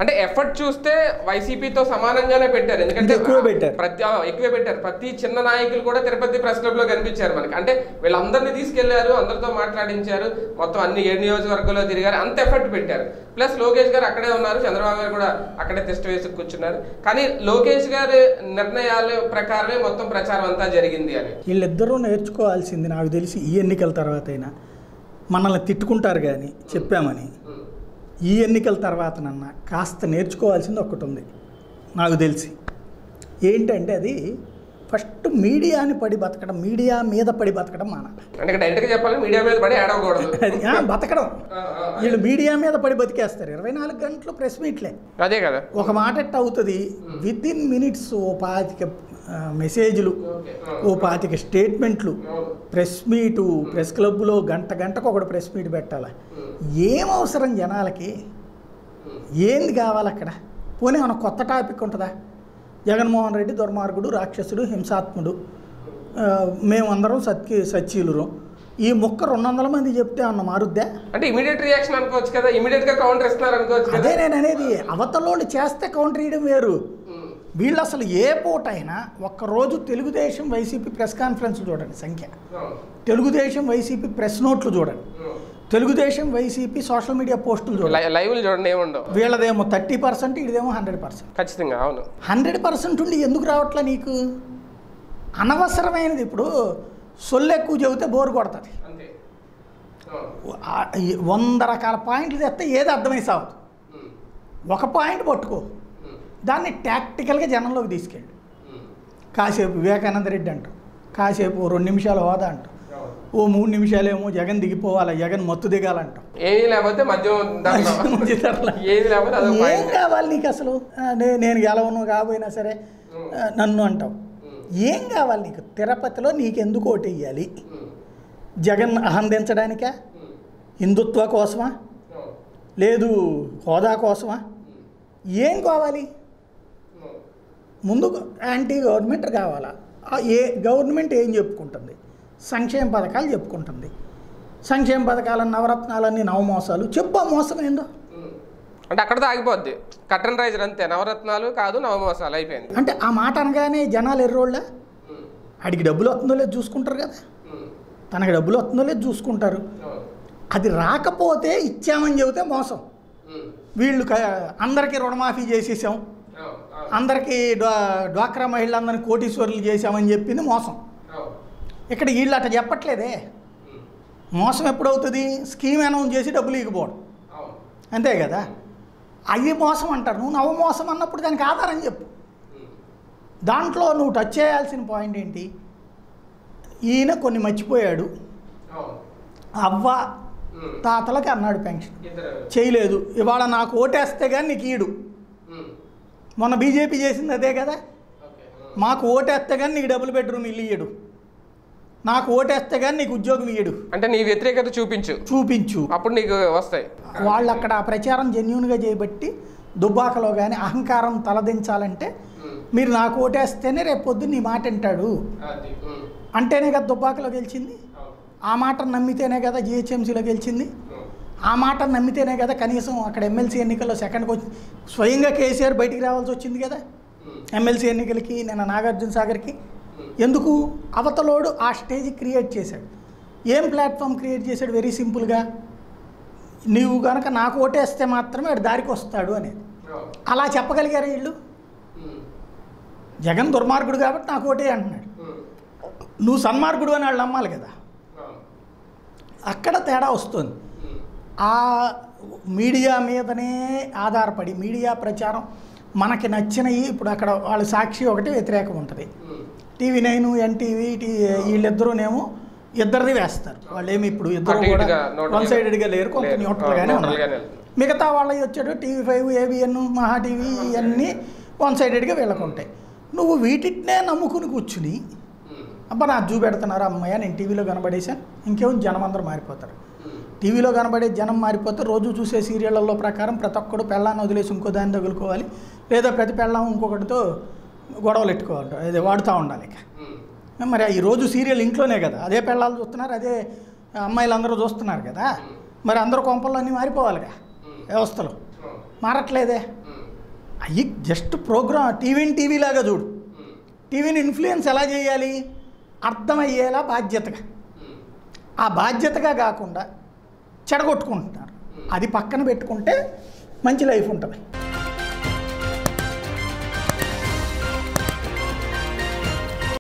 అంటే ఎఫర్ట్ చూస్తే వైసీపీతో సమానంగానే పెట్టారు ఎందుకంటే ఇంకా ఎక్కువే పెట్టారు. ప్రతి ఆ, ఎక్కువే పెట్టారు ప్రతి చిన్న నాయకులు కూడా తిరుపతి ప్రెస్ క్లబ్ లో కనిపించారు మనకి అంటే వీళ్ళందరినీ తీసుకెళ్లారు అందరితో మాట్లాడించారు మొత్తం అన్ని ఏడు నియోజకవర్గాల్లో తిరిగారు అంత ఎఫర్ట్ పెట్టారు ప్లస్ లోకేష్ గారు అక్కడే ఉన్నారు చంద్రబాబు గారు కూడా అక్కడే టెస్ట్ వేసి కూర్చున్నారు కానీ లోకేష్ గారి నిర్ణయాల ప్రకారమే మొత్తం ప్రచారం అంతా జరిగింది అని వీళ్ళిద్దరూ నేర్చుకోవాల్సింది నాకు తెలిసి ఈ ఎన్నికల తర్వాత అయినా మనల్ని తిట్టుకుంటారు కానీ చెప్పామని ఈ ఎన్నికల తర్వాతనన్నా కాస్త నేర్చుకోవాల్సింది ఒకటి ఉంది నాకు తెలిసి ఏంటంటే అది ఫస్ట్ మీడియాని పడి బతకడం మీడియా మీద పడి బతకడం మానాలి అంటే ఇక్కడ డైరెక్ట్ గా చెప్పాలి మీడియా మీద పడి ఏడవకూడదు అది ఆ, బతకడం ఆ, ఆ, వీళ్ళు మీడియా మీద పడి బతికేస్తారు ఇరవై నాలుగు గంటలు ప్రెస్ మీట్లే అదే కదా ఒక మాట ఎట్ట అవుతుంది విత్ ఇన్ మినిట్స్ ఓ పాతిక ఆ, మెసేజ్లు ఓకే ఓ పాతిక స్టేట్మెంట్లు అవును. ప్రెస్ మీటు ప్రెస్ క్లబ్లో గంట గంటకు ఒకటి ప్రెస్ మీట్ పెట్టాలి ఏం అవసరం జనాలకి ఏంది కావాలి అక్కడ పోనీ ఏమైనా కొత్త టాపిక్ ఉంటుందా జగన్మోహన్ రెడ్డి దుర్మార్గుడు రాక్షసుడు హింసాత్ముడు ఆ, మేమందరం సత్య సచ్చీలురు ఈ ముక్క రెండు వందల మంది చెప్తే అన్న మారుద్దా అంటే ఇమీడియట్ రియాక్షన్ అనుకోవచ్చు కదా ఇమీడియట్ గా కౌంటర్ ఇస్తున్నారు అనుకోవచ్చు కదా అదే నేను అనేది అవతలోళ్ళు చేస్తే కౌంటర్ ఇయడం వేరు ఉమ్, వీళ్ళు అసలు ఏ పూటైనా ఒక్కరోజు తెలుగుదేశం వైసీపీ ప్రెస్ కాన్ఫరెన్స్ చూడండి సంఖ్య అవును, తెలుగుదేశం వైసీపీ ప్రెస్ నోట్లు చూడండి అవును. తెలుగుదేశం వైసీపీ సోషల్ మీడియా పోస్టులు చూడండి లై- లైవ్లు చూడండి ఏముండవు వీళ్ళదేమో థర్టీ పర్సెంట్ ఇదేమో హండ్రెడ్ పర్సెంట్ ఖచ్చితంగా అవును హండ్రెడ్ పర్సెంట్ ఉండి ఎందుకు రావట్లే నీకు అనవసరమైనది ఇప్పుడు సొల్లు ఎక్కువ చెబితే బోరు కొడుతుంది అంతే అవును, ఆ, ఈ వంద రకాల పాయింట్లు తెస్తే ఏది అర్థమై సావదు ఉమ్, ఒక పాయింట్ పట్టుకో ఉమ్, దాన్ని టాక్టికల్గా జనంలోకి తీసుకెళ్ళి ఉమ్, కాసేపు వివేకానంద రెడ్డి అంటాం కాసేపు ఓ రెండు నిమిషాలు హోదా అంటాం అవును. ఓ మూడు నిమిషాలేమో జగన్ దిగిపోవాలి జగన్ మత్తు దిగాలంటాం ఏమీ లేకపోతే మద్యం దాంట్లో ఏది లేకపోతే అదొక ఏం పాయింట్ కావాలి నీకు అసలు ఆ, నే- నేను గెలవను కాబోయినా సరే ఆ, నన్ను అంటావు ఏం కావాలి నీకు తిరుపతిలో నీకెందుకు ఓటు వేయాలి ఉమ్, జగన్ అహందించడానికా ఉమ్, హిందుత్వ కోసమా అవును, లేదు హోదా కోసమా ఏం కావాలి ఉమ్, ముందు యాంటీ గవర్నమెంట్ కావాలా ఆ ఏ గవర్నమెంట్ ఏం చెప్పుకుంటుంది సంక్షేమ పథకాలు చెప్పుకుంటుంది సంక్షేమ పథకాల నవరత్నాలన్నీ నవమోసాలు చెప్పు ఆ మోసం ఏందో ఉమ్. అంటే అక్కడతో ఆగిపోద్ది కట్టన్ రైజర్ అంతే నవరత్నాలు కాదు నవమోసాలు అయిపోయింది అంటే ఆ మాట అనగానే జనాలు ఎర్రోళ్ళ ఉమ్, ఆడికి డబ్బులు వస్తుందో లేదు చూసుకుంటారు కదా ఉమ్, తనకి డబ్బులు వస్తుందో లేదు చూసుకుంటారు అవును, అది రాకపోతే ఇచ్చామని చెబితే మోసం ఉమ్, వీళ్ళు క- అందరికీ రుణమాఫీ చేసేసాం అవును, అవును, అందరికీ డ్వా డ్వాక్రా మహిళలందరినీ కోటీశ్వరులు చేశామని చెప్పింది మోసం అవును, ఇక్కడ వీళ్ళు అట్ట చెప్పట్లేదే ఉమ్, మోసం ఎప్పుడవుతుంది స్కీమ్ అనౌన్స్ చేసి డబ్బులు ఇవ్వకపోవడం అవును, అంతే కదా అది మోసం అంటారు నువ్వు నవ్వు మోసం అన్నప్పుడు దానికి ఆధారం చెప్పు ఉమ్, దాంట్లో నువ్వు టచ్ చేయాల్సిన పాయింట్ ఏంటి ఈయన కొన్ని మర్చిపోయాడు అవును, అవ్వ ఉమ్, తాతలకి అన్నాడు పెన్షన్ ఇద్దరు చేయలేదు ఇవాళ నాకు ఓటేస్తే కానీ నీకు ఈడు ఉమ్, మొన్న బీజేపీ చేసింది అదే కదా ఓకే, ఉమ్, మాకు ఓటేస్తే కానీ నీకు డబుల్ బెడ్రూమ్ ఇల్లు ఇయ్యడు నాకు ఓటేస్తే కానీ నీకు ఉద్యోగం ఇయ్యడు అంటే నీ వ్యతిరేకత చూపించు చూపించు అప్పుడు నీకు వస్తాయి వాళ్ళు అక్కడ ఆ ప్రచారం జెన్యున్గా చేయబట్టి దుబ్బాకలో కానీ అహంకారం తలదించాలంటే ఉమ్, మీరు నాకు ఓటేస్తేనే రేపు పొద్దున్న నీ మాట వింటాడు అది, ఉమ్, అంటేనే కదా దుబ్బాకలో గెలిచింది అవును, ఆ మాట నమ్మితేనే కదా జిహెచ్ఎంసీలో గెలిచింది ఉమ్, ఆ మాట నమ్మితేనే కదా కనీసం అక్కడ ఎమ్మెల్సీ ఎన్నికల్లో సెకండ్కి వచ్చి స్వయంగా కేసీఆర్ బయటికి రావాల్సి వచ్చింది కదా ఉమ్, ఎమ్మెల్సీ ఎన్నికలకి నిన్న నాగార్జున సాగర్కి ఉమ్, ఎందుకు అవతలోడు ఆ స్టేజ్ క్రియేట్ చేశాడు ఏం ప్లాట్ఫామ్ క్రియేట్ చేశాడు వెరీ సింపుల్గా నీవు కనుక నాకు ఓటేస్తే మాత్రమే వాడు దారికి వస్తాడు అనేది అవును, అలా చెప్పగలిగారు వీళ్ళు ఉమ్, జగన్ దుర్మార్గుడు కాబట్టి నాకు ఓటే అంటున్నాడు ఉమ్, నువ్వు సన్మార్గుడు అని వాళ్ళు నమ్మాలి కదా అవును, అక్కడ తేడా వస్తుంది ఉమ్, ఆ మీడియా మీదనే ఆధారపడి మీడియా ప్రచారం మనకి నచ్చినవి ఇప్పుడు అక్కడ వాళ్ళ సాక్షి ఒకటి వ్యతిరేకం ఉంటుంది ఉమ్, టీవీ నైన్ ఎన్టీవీ టీ వీళ్ళిద్దరూనేమో ఇద్దరిది వేస్తారు వాళ్ళు ఏమి ఇప్పుడు ఇద్దరు అటు కూడా ఇటుగా neutral వన్ సైడెడ్గా లేరు కొంత లేరు. న్యూట్రల్గానే ఆ, ఉన్నారు neutral గానే వెళ్తున్నారు. మిగతా వాళ్ళవి వచ్చాడు TV five ABN Maha TV ఇవన్నీ వన్ సైడెడ్గా వీళ్ళకు ఉంటాయి నువ్వు వీటినే నమ్ముకుని కూర్చుని ఉమ్, అబ్బా నాకు చూపెడుతున్నారు అమ్మయ్య నేను టీవీలో కనబడేశాను ఇంకేం జనం అందరూ మారిపోతారు ఉమ్, టీవీలో కనబడే జనం మారిపోతే రోజు చూసే సీరియళ్లలో ప్రకారం ప్రతి ఒక్కడు పెళ్ళాన్ని వదిలేసి ఇంకో దాన్ని తగులుకోవాలి లేదా ప్రతి పెళ్ళాం ఇంకొకటితో గొడవలు పెట్టుకోవాలి అదే వాడుతూ ఉండాలి ఇక ఉమ్, మరి ఈ రోజు సీరియల్ ఇంట్లోనే కదా అదే పెళ్ళాలు చూస్తున్నారు అదే అమ్మాయిలు అందరూ చూస్తున్నారు కదా మరి అందరూ కొంపల్లో అన్నీ మారిపోవాలిగా వ్యవస్థలో మారట్లేదే ఉమ్, అయ్యి జస్ట్ ప్రోగ్రామ్ టీవీని టీవీ లాగా చూడు ఉమ్, టీవీని ఇన్ఫ్లుయెన్స్ ఎలా చేయాలి అర్థమయ్యేలా బాధ్యతగా ఉమ్, ఆ బాధ్యతగా కాకుండా చెడగొట్టుకుంటున్నారు అది పక్కన పెట్టుకుంటే మంచి లైఫ్ ఉంటుంది